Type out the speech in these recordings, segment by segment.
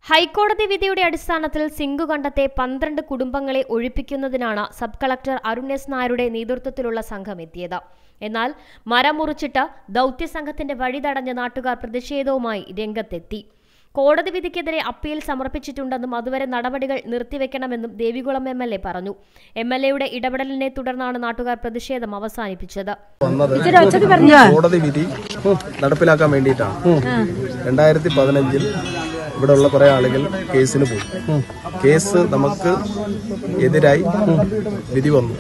ഹൈക്കോടതി വിധിയുടെ അടിസ്ഥാനത്തിൽ സിംഗു കണ്ടത്തെ പന്ത്രണ്ട് കുടുംബങ്ങളെ ഒഴിപ്പിക്കുന്നതിനാണ് സബ് കളക്ടർ അരുൺ എസ് നായരുടെ നേതൃത്വത്തിലുള്ള സംഘം എത്തിയത് എന്നാൽ മരം മുറിച്ചിട്ട് ദൗത്യസംഘത്തിന്റെ വഴി തടഞ്ഞ നാട്ടുകാർ പ്രതിഷേധവുമായി രംഗത്തെത്തി കോടതി വിധിക്കെതിരെ അപ്പീൽ സമർപ്പിച്ചിട്ടുണ്ടെന്നും അതുവരെ നടപടികൾ നിർത്തിവെക്കണമെന്നും ദേവികുളം എം എൽ എ പറഞ്ഞു എം എൽ എയുടെ ഇടപെടലിനെ തുടർന്നാണ് നാട്ടുകാർ പ്രതിഷേധം അവസാനിപ്പിച്ചത് വന്നത് കോടതി വിധി നടപ്പിലാക്കാൻ വേണ്ടിയിട്ടാണ് രണ്ടായിരത്തി പതിനഞ്ചിൽ ഇവിടെ ഉള്ള കുറെ ആളുകൾ കേസിന് പോയി കേസ് നമുക്ക് എതിരായി വിധി വന്നു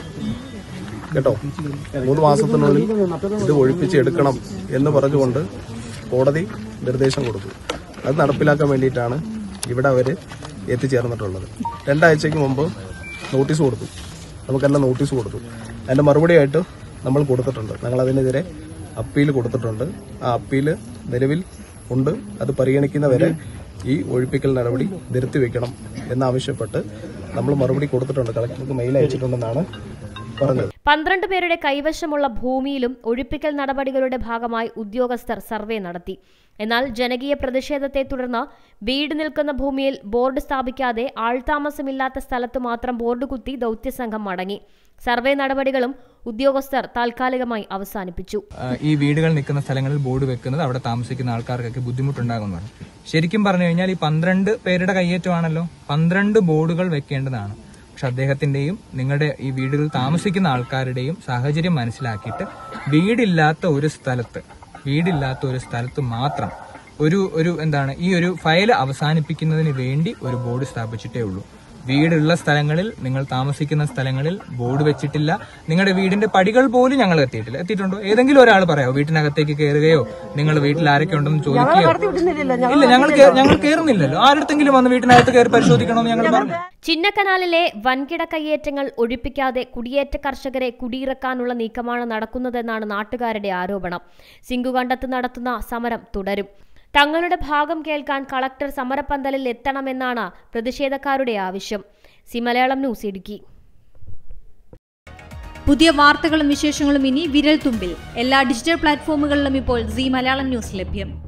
കേട്ടോ മൂന്ന് മാസത്തിനുള്ളിൽ ഇത് ഒഴിപ്പിച്ചെടുക്കണം എന്ന് പറഞ്ഞുകൊണ്ട് കോടതി നിർദ്ദേശം കൊടുത്തു അത് നടപ്പിലാക്കാൻ വേണ്ടിയിട്ടാണ് ഇവിടെ അവർ എത്തിച്ചേർന്നിട്ടുള്ളത് രണ്ടാഴ്ചയ്ക്ക് മുമ്പ് നോട്ടീസ് കൊടുത്തു നമുക്കെല്ലാം നോട്ടീസ് കൊടുത്തു അതിന്റെ മറുപടിയായിട്ട് നമ്മൾ കൊടുത്തിട്ടുണ്ട് ഞങ്ങൾ അതിനെതിരെ അപ്പീൽ കൊടുത്തിട്ടുണ്ട് ആ അപ്പീൽ നിലവിൽ ഉണ്ട് അത് പരിഗണിക്കുന്നവരെ ഈ ഒഴിപ്പിക്കൽ നടപടി നിർത്തിവെക്കണം എന്നാവശ്യപ്പെട്ട് നമ്മൾ മറുപടി കൊടുത്തിട്ടുണ്ട് കളക്ടർക്ക് മെയിൽ അയച്ചിട്ടുണ്ടെന്നാണ് പറഞ്ഞത് പന്ത്രണ്ട് പേരുടെ കൈവശമുള്ള ഭൂമിയിലും ഒഴിപ്പിക്കൽ നടപടികളുടെ ഭാഗമായി ഉദ്യോഗസ്ഥർ സർവേ നടത്തി എന്നാൽ ജനകീയ പ്രതിഷേധത്തെ തുടർന്ന് വീട് നിൽക്കുന്ന ഭൂമിയിൽ ബോർഡ് സ്ഥാപിക്കാതെ ആൾതാമസമില്ലാത്ത സ്ഥലത്ത് മാത്രം ബോർഡ് കുത്തി ദൗത്യസംഘം മടങ്ങി സർവേ നടപടികളും ഉദ്യോഗസ്ഥർ താൽക്കാലികമായി അവസാനിപ്പിച്ചു ആ, ഈ വീടുകൾ നിൽക്കുന്ന സ്ഥലങ്ങളിൽ ബോർഡ് വെക്കുന്നത് അവിടെ താമസിക്കുന്ന ആൾക്കാർക്കൊക്കെ ബുദ്ധിമുട്ടുണ്ടാകുന്നതാണ് ശരിക്കും പറഞ്ഞു കഴിഞ്ഞാൽ ഈ പന്ത്രണ്ട് പേരുടെ കയ്യേറ്റമാണല്ലോ പന്ത്രണ്ട് ബോർഡുകൾ വെക്കേണ്ടതാണ് പക്ഷെ അദ്ദേഹത്തിന്റെയും നിങ്ങളുടെ ഈ വീടുകളിൽ താമസിക്കുന്ന ആൾക്കാരുടെയും സാഹചര്യം മനസ്സിലാക്കിയിട്ട് വീടില്ലാത്ത ഒരു സ്ഥലത്ത് വീടില്ലാത്ത ഒരു സ്ഥലത്ത് മാത്രം ഒരു ഒരു എന്താണ് ഈ ഒരു ഫയൽ അവസാനിപ്പിക്കുന്നതിന് വേണ്ടി ഒരു ബോർഡ് സ്ഥാപിച്ചിട്ടേ ഉള്ളൂ വീടുള്ള സ്ഥലങ്ങളിൽ നിങ്ങൾ താമസിക്കുന്ന സ്ഥലങ്ങളിൽ ബോർഡ് വെച്ചിട്ടില്ല നിങ്ങളുടെ വീടിന്റെ പടികൾ പോലും ഞങ്ങൾ എത്തിയിട്ടില്ല എത്തിയിട്ടുണ്ടോ ഏതെങ്കിലും ഒരാൾ പറയാമോ വീട്ടിനകത്തേക്ക് കയറുകയോ നിങ്ങൾ വീട്ടിൽ ആരൊക്കെ ഉണ്ടെന്ന് ചോദിക്കുകയോ ഇല്ല ഞങ്ങൾ കേ- ഞങ്ങൾ കയറുന്നില്ലല്ലോ ആരുടെങ്കിലും വന്ന് വീട്ടിനകത്ത് കയറി പരിശോധിക്കണമെന്ന് ഞങ്ങൾ പറഞ്ഞു ചിന്നക്കനാലിലെ വൻകിട കയ്യേറ്റങ്ങൾ ഒഴിപ്പിക്കാതെ കുടിയേറ്റ കർഷകരെ കുടിയിറക്കാനുള്ള നീക്കമാണ് നടക്കുന്നതെന്നാണ് നാട്ടുകാരുടെ ആരോപണം സിംഗുകണ്ടത്ത് നടത്തുന്ന സമരം തുടരും തങ്ങളുടെ ഭാഗം കേൾക്കാൻ കളക്ടർ സമരപ്പന്തലിൽ എത്തണമെന്നാണ് പ്രതിഷേധക്കാരുടെ ആവശ്യം സി മലയാളം ന്യൂസ് ഇടുക്കി പുതിയ വാർത്തകളും വിശേഷങ്ങളും ഇനി വിരൽ തുമ്പിൽ എല്ലാ ഡിജിറ്റൽ പ്ലാറ്റ്ഫോമുകളിലും ഇപ്പോൾ സി മലയാളം ന്യൂസ് ലഭ്യം